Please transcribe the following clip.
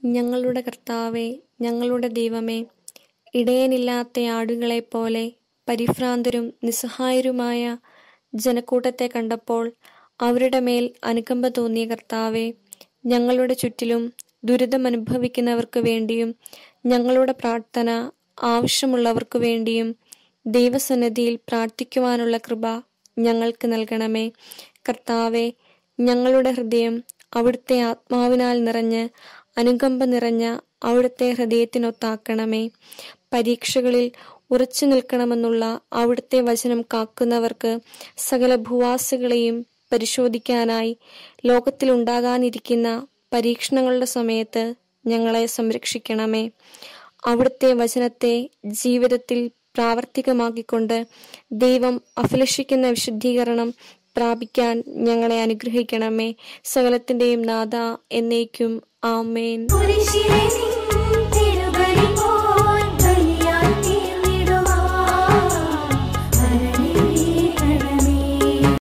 ഞങ്ങളുടെ കർത്താവേ ഞങ്ങളുടെ ദൈവമേ ഇടയനില്ലാത്ത ആടുകളെപ്പോലെ പരിഭ്രാന്തരും നിസ്സഹായരുമായ ജനക്കൂട്ടത്തെ കണ്ടപ്പോൾ അവരുടെ മേൽ അനുകമ്പ തോന്നിയ കർത്താവെ ഞങ്ങളുടെ ചുറ്റിലും ദുരിതമനുഭവിക്കുന്നവർക്ക് വേണ്ടിയും ഞങ്ങളുടെ പ്രാർത്ഥന ആവശ്യമുള്ളവർക്ക് വേണ്ടിയും ദൈവസന്നിധിയിൽ പ്രാർത്ഥിക്കുവാനുള്ള കൃപ ഞങ്ങൾക്ക് നൽകണമേ കർത്താവെ ഞങ്ങളുടെ ഹൃദയം അവിടുത്തെ ആത്മാവിനാൽ നിറഞ്ഞ് അനുകമ്പ നിറഞ്ഞ അവിടുത്തെ ഹൃദയത്തിനൊത്താക്കണമേ പരീക്ഷകളിൽ ഉറച്ചു നിൽക്കണമെന്നുള്ള അവിടുത്തെ വചനം കാക്കുന്നവർക്ക് സകല ഭൂവാസികളെയും പരിശോധിക്കാനായി ലോകത്തിലുണ്ടാകാനിരിക്കുന്ന പരീക്ഷണങ്ങളുടെ സമയത്ത് ഞങ്ങളെ സംരക്ഷിക്കണമേ അവിടുത്തെ വചനത്തെ ജീവിതത്തിൽ പ്രാവർത്തികമാക്കിക്കൊണ്ട് ദൈവം അഭിലഷിക്കുന്ന വിശുദ്ധീകരണം പ്രാപിക്കാൻ ഞങ്ങളെ അനുഗ്രഹിക്കണമേ സകലത്തിന്റെയും നാഥ എന്നേക്കും ആമേൻ കുരിശിലെ നിൻ